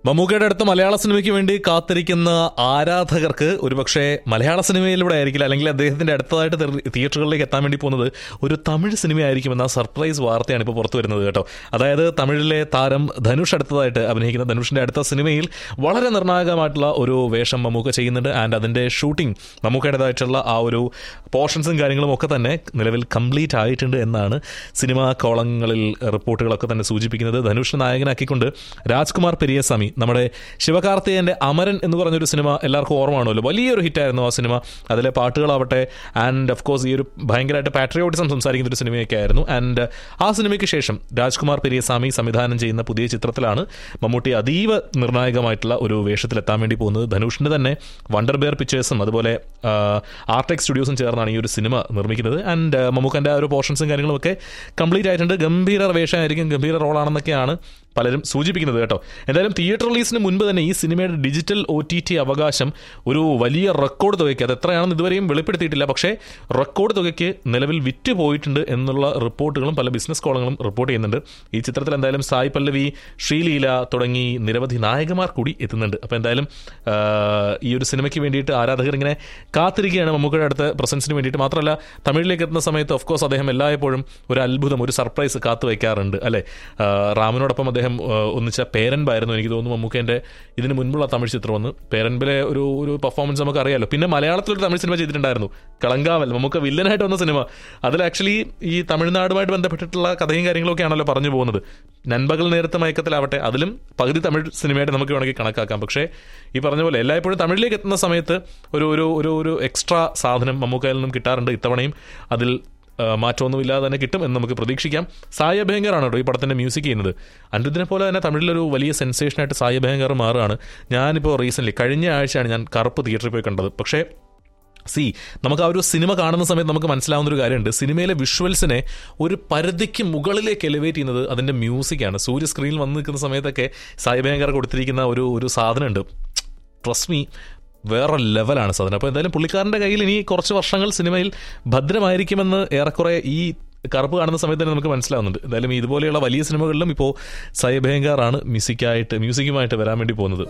മമ്മൂക്കയുടെ അടുത്ത് മലയാള സിനിമയ്ക്ക് വേണ്ടി കാത്തിരിക്കുന്ന ആരാധകർക്ക് ഒരുപക്ഷെ മലയാള സിനിമയിലൂടെ ആയിരിക്കില്ല അല്ലെങ്കിൽ അദ്ദേഹത്തിന്റെ അടുത്തതായിട്ട് തെറി- തിയേറ്ററുകളിലേക്ക് എത്താൻ വേണ്ടി പോകുന്നത് ഒരു തമിഴ് സിനിമയായിരിക്കുമെന്ന സർപ്രൈസ് വാർത്തയാണ് ഇപ്പോൾ പുറത്തു വരുന്നത് കേട്ടോ അതായത് തമിഴിലെ താരം ധനുഷ് അടുത്തതായിട്ട് അഭിനയിക്കുന്ന ധനുഷിന്റെ അടുത്ത സിനിമയിൽ വളരെ നിർണായകമായിട്ടുള്ള ഒരു വേഷം മമ്മൂക്ക ചെയ്യുന്നുണ്ട് ആൻഡ് അതിന്റെ ഷൂട്ടിംഗ് മമ്മൂക്കയുടേതായിട്ടുള്ള ആ ഒരു പോർഷൻസും കാര്യങ്ങളും ഒക്കെ തന്നെ നിലവിൽ കംപ്ലീറ്റ് ആയിട്ടുണ്ട് എന്നാണ് സിനിമാ കോളങ്ങളിൽ റിപ്പോർട്ടുകളൊക്കെ തന്നെ സൂചിപ്പിക്കുന്നത് ധനുഷ് നായകനാക്കിക്കൊണ്ട് രാജ്കുമാർ പെരിയസ്വാമി നമ്മുടെ ശിവകാർത്തികേയന്റെ അമരൻ എന്ന് പറഞ്ഞൊരു സിനിമ എല്ലാവർക്കും ഓർമ്മയാണല്ലോ വലിയൊരു ഹിറ്റായിരുന്നു ആ സിനിമ അതിലെ പാട്ടുകളാവട്ടെ ആൻഡ് ഓഫ് കോഴ്സ് ഈ ഒരു ഭയങ്കരമായിട്ട് പാട്രിയോട്ടിസം സംസാരിക്കുന്ന ഒരു സിനിമയൊക്കെ ആയിരുന്നു ആൻഡ് ആ സിനിമയ്ക്ക് ശേഷം രാജ്കുമാർ പെരിയസ്വാമി സംവിധാനം ചെയ്യുന്ന പുതിയ ചിത്രത്തിലാണ് മമ്മൂട്ടി അതീവ നിർണായകമായിട്ടുള്ള ഒരു വേഷത്തിലെത്താൻ വേണ്ടി പോകുന്നത് ധനുഷിന്റെ തന്നെ വണ്ടർ ബെയർ പിക്ചേഴ്സും അതുപോലെ ആർടെക് സ്റ്റുഡിയോസും ചേർന്നാണ് ഈ ഒരു സിനിമ നിർമ്മിക്കുന്നത് ആൻഡ് മമ്മൂക്കൻ്റെ ആ ഒരു പോർഷൻസും കാര്യങ്ങളും ഒക്കെ കംപ്ലീറ്റ് ആയിട്ടുണ്ട് ഗംഭീര വേഷമായിരിക്കും ഗംഭീര റോളാണെന്നൊക്കെയാണ് പലരും സൂചിപ്പിക്കുന്നത് കേട്ടോ എന്തായാലും തിയേറ്റർ റിലീസിന് മുൻപ് തന്നെ ഈ സിനിമയുടെ ഡിജിറ്റൽ ഒ ടി ടി അവകാശം ഒരു വലിയ റെക്കോർഡ് തുകയ്ക്ക് അത് എത്രയാണെന്ന് ഇതുവരെയും വെളിപ്പെടുത്തിയിട്ടില്ല പക്ഷേ റെക്കോർഡ് തുകയ്ക്ക് നിലവിൽ വിറ്റ് പോയിട്ടുണ്ട് എന്നുള്ള റിപ്പോർട്ടുകളും പല ബിസിനസ് കോളങ്ങളും റിപ്പോർട്ട് ചെയ്യുന്നുണ്ട് ഈ ചിത്രത്തിൽ എന്തായാലും സായി പല്ലവി ശ്രീലീല തുടങ്ങി നിരവധി നായകന്മാർ കൂടി എത്തുന്നുണ്ട് അപ്പോൾ എന്തായാലും ആ, ഈ ഒരു സിനിമയ്ക്ക് വേണ്ടിയിട്ട് ആരാധകർ ഇങ്ങനെ കാത്തിരിക്കുകയാണ് മമ്മൂക്കയുടെ അടുത്ത പ്രസൻസിന് വേണ്ടിയിട്ട് മാത്രമല്ല തമിഴിലേക്ക് എത്തുന്ന സമയത്ത് ഓഫ് കോഴ്സ് അദ്ദേഹം എല്ലായ്പ്പോഴും ഒരു അത്ഭുതം ഒരു സർപ്രൈസ് കാത്തു വയ്ക്കാറുണ്ട് അല്ലേ ആ, റാമിനോടൊപ്പം അദ്ദേഹം ആ, ഒന്നിച്ച പേരൻപായിരുന്നു എനിക്ക് തോന്നുന്നു മമ്മൂക്കേൻ്റെ ഇതിന് മുൻപുള്ള തമിഴ് ചിത്രം ഒന്ന് പേരൻപിലെ ഒരു ഒരു പെർഫോമൻസ് നമുക്ക് അറിയാലോ പിന്നെ മലയാളത്തിലൊരു തമിഴ് സിനിമ ചെയ്തിട്ടുണ്ടായിരുന്നു കളങ്കാവൽ മമ്മൂക്ക വില്ലനായിട്ട് വന്ന സിനിമ അതിൽ ആക്ച്വലി ഈ തമിഴ്നാടുമായിട്ട് ബന്ധപ്പെട്ടിട്ടുള്ള കഥയും കാര്യങ്ങളൊക്കെ ആണല്ലോ പറഞ്ഞു പോകുന്നത് നൻപകൽ നേരത്തെ മയക്കത്തിലാവട്ടെ അതിലും പകുതി തമിഴ് സിനിമയായിട്ട് നമുക്ക് വേണമെങ്കിൽ കണക്കാക്കാം പക്ഷേ ഈ പറഞ്ഞ പോലെ എല്ലായ്പ്പോഴും തമിഴിലേക്ക് എത്തുന്ന സമയത്ത് ഒരു ഒരു ഒരു ഒരു എക്സ്ട്രാ സാധനം മമ്മൂക്കയിൽ നിന്നും കിട്ടാറുണ്ട് ഇത്തവണയും അതിൽ ആ, മാറ്റമൊന്നുമില്ലാതെ തന്നെ കിട്ടും എന്ന് നമുക്ക് പ്രതീക്ഷിക്കാം സായ ഭയങ്കറാണ് കേട്ടോ ഈ പടത്തിന്റെ മ്യൂസിക് ചെയ്യുന്നത് അനിരുദ്ധിനെ പോലെ തന്നെ തമിഴിലൊരു വലിയ സെൻസേഷനായിട്ട് സായ ഭയങ്കർ മാറുകയാണ് ഞാനിപ്പോൾ റീസെന്റ് കഴിഞ്ഞ ആഴ്ചയാണ് ഞാൻ കറുപ്പ് തിയേറ്ററിൽ പോയി കണ്ടത് പക്ഷേ സി നമുക്ക് ആ ഒരു സിനിമ കാണുന്ന സമയത്ത് നമുക്ക് മനസ്സിലാവുന്ന ഒരു കാര്യമുണ്ട് സിനിമയിലെ വിഷ്വൽസിനെ ഒരു പരിധിക്ക് മുകളിലേക്ക് എലിവേറ്റ് ചെയ്യുന്നത് അതിന്റെ മ്യൂസിക്കാണ് സൂര്യ സ്ക്രീനിൽ വന്ന് നിൽക്കുന്ന സമയത്തൊക്കെ സായി ഭയങ്കർ കൊടുത്തിരിക്കുന്ന ഒരു ഒരു സാധനമുണ്ട് ട്രസ്റ്റ് മീ വേറെ ലെവലാണ് സാധനം അപ്പോൾ എന്തായാലും പുള്ളിക്കാരൻ്റെ കയ്യിൽ ഇനി കുറച്ച് വർഷങ്ങൾ സിനിമയിൽ ഭദ്രമായിരിക്കുമെന്ന് ഏറെക്കുറെ ഈ കറുപ്പ് കാണുന്ന സമയത്ത് തന്നെ നമുക്ക് മനസ്സിലാവുന്നുണ്ട് എന്തായാലും ഇതുപോലെയുള്ള വലിയ സിനിമകളിലും ഇപ്പോൾ സൈഭയങ്കാറാണ് മ്യൂസിക്കായിട്ട് മ്യൂസിക്കുമായിട്ട് വരാൻ വേണ്ടി പോകുന്നത്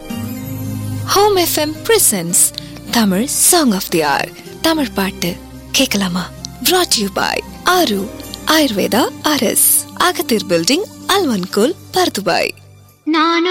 home FM presents Tamil song of the hour Tamil பாட்டு கேட்கலாமா brought யூ பாய் ஆரு ஆயுர்வேதா ஆர்எஸ் அகத்தீர் பில்டிங் அல்வன்கோல் பர்துபாய் நானும்